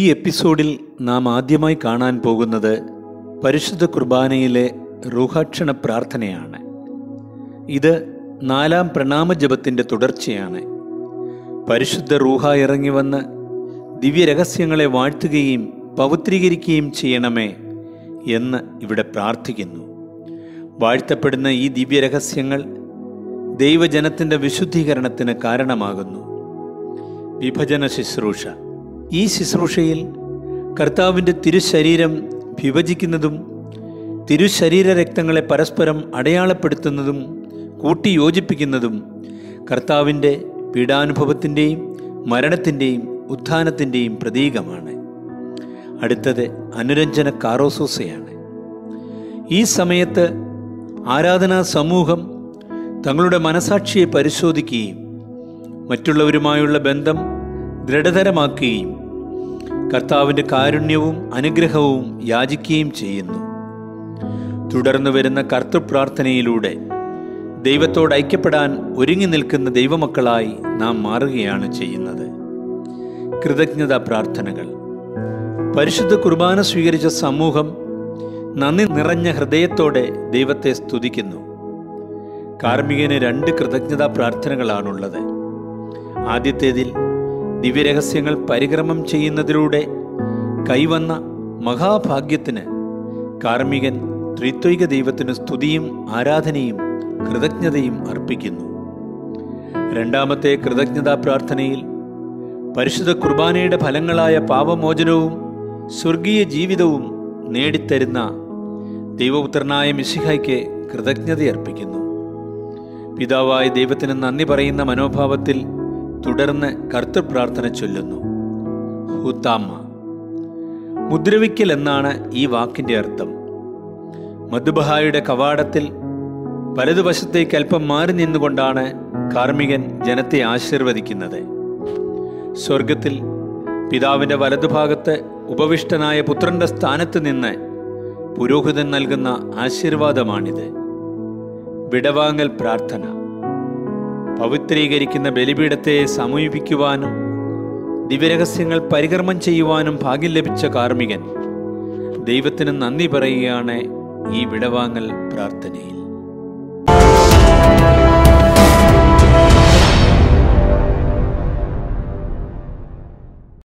എപ്പിസോഡിൽ നാം ആദ്യമായി കാണാൻ പോകുന്നത് പരിശുദ്ധ കുർബാനയിലെ റൂഹാക്ഷണ പ്രാർത്ഥനയാണ് ഇത് നാലാം പ്രണാമജപത്തിൻ്റെ തുടർച്ചയാണ് പരിശുദ്ധ റൂഹ ഇറങ്ങി വന്ന് ദിവ്യരഹസ്യങ്ങളെ വാഴ്ത്തുകയും പവിത്രീകരിക്കുകയും ചെയ്യണമേ എന്ന് ഇവിടെ പ്രാർത്ഥിക്കുന്നു വാഴ്ത്തപ്പെടുന്ന ഈ ദിവ്യരഹസ്യങ്ങൾ ദൈവജനത്തിൻ്റെ വിശുദ്ധീകരണത്തിന് കാരണമാകുന്നു വിഭജന ശുശ്രൂഷ ഈ ശുശ്രൂഷയിൽ കർത്താവിൻ്റെ തിരുശരീരം വിഭജിക്കുന്നതും തിരുശരീര രക്തങ്ങളെ പരസ്പരം അടയാളപ്പെടുത്തുന്നതും കൂട്ടിയോജിപ്പിക്കുന്നതും കർത്താവിൻ്റെ പീഡാനുഭവത്തിൻ്റെയും മരണത്തിൻ്റെയും ഉത്ഥാനത്തിൻ്റെയും പ്രതീകമാണ് അടുത്തത് അനുരഞ്ജന കാറോസോസയാണ് ഈ സമയത്ത് ആരാധനാ സമൂഹം തങ്ങളുടെ മനസാക്ഷിയെ പരിശോധിക്കുകയും മറ്റുള്ളവരുമായുള്ള ബന്ധം ദൃഢതരമാക്കുകയും കർത്താവിൻ്റെ കാരുണ്യവും അനുഗ്രഹവും യാചിക്കുകയും ചെയ്യുന്നു തുടർന്നു വരുന്ന കർത്തൃപ്രാർത്ഥനയിലൂടെ ദൈവത്തോട് ഐക്യപ്പെടാൻ ഒരുങ്ങി നിൽക്കുന്ന ദൈവമക്കളായി നാം മാറുകയാണ് ചെയ്യുന്നത് കൃതജ്ഞതാ പ്രാർത്ഥനകൾ പരിശുദ്ധ കുർബാന സ്വീകരിച്ച സമൂഹം നന്ദി നിറഞ്ഞ ഹൃദയത്തോടെ ദൈവത്തെ സ്തുതിക്കുന്നു കാർമികന് രണ്ട് കൃതജ്ഞതാ പ്രാർത്ഥനകളാണുള്ളത് ആദ്യത്തേതിൽ ദിവ്യരഹസ്യങ്ങൾ പരിക്രമം ചെയ്യുന്നതിലൂടെ കൈവന്ന മഹാഭാഗ്യത്തിന് കാർമികൻ ത്രിത്വൈക ദൈവത്തിന് സ്തുതിയും ആരാധനയും കൃതജ്ഞതയും അർപ്പിക്കുന്നു രണ്ടാമത്തെ കൃതജ്ഞതാ പ്രാർത്ഥനയിൽ പരിശുദ്ധ കുർബാനയുടെ ഫലങ്ങളായ പാപമോചനവും സ്വർഗീയ ജീവിതവും നേടിത്തരുന്ന ദൈവപുത്രനായ മിശിഹായ്ക്ക് കൃതജ്ഞതയർപ്പിക്കുന്നു പിതാവായ ദൈവത്തിന് നന്ദി പറയുന്ന മനോഭാവത്തിൽ തുടർന്ന് കർത്തൃപ്രാർത്ഥന ചൊല്ലുന്നു ഹുത്താമ്മ മുദ്രവിക്കൽ എന്നാണ് ഈ വാക്കിൻ്റെ അർത്ഥം മധുബഹായുടെ കവാടത്തിൽ വലതുവശത്തേക്ക് അല്പം മാറി നിന്നുകൊണ്ടാണ് കാർമികൻ ജനത്തെ ആശീർവദിക്കുന്നത് സ്വർഗത്തിൽ പിതാവിൻ്റെ വലതുഭാഗത്ത് ഉപവിഷ്ടനായ പുത്രന്റെ സ്ഥാനത്ത് നിന്ന് പുരോഹിതൻ നൽകുന്ന ആശീർവാദമാണിത് വിടവാങ്ങൽ പ്രാർത്ഥന പവിത്രീകരിക്കുന്ന ബലിപീഠത്തെ സമീപിക്കുവാനും ദിവ്യരഹസ്യങ്ങൾ പരികർമ്മം ചെയ്യുവാനും ഭാഗ്യം ലഭിച്ച കാർമികൻ ദൈവത്തിന് നന്ദി പറയുകയാണ് ഈ വിടവാങ്ങൽ പ്രാർത്ഥനയിൽ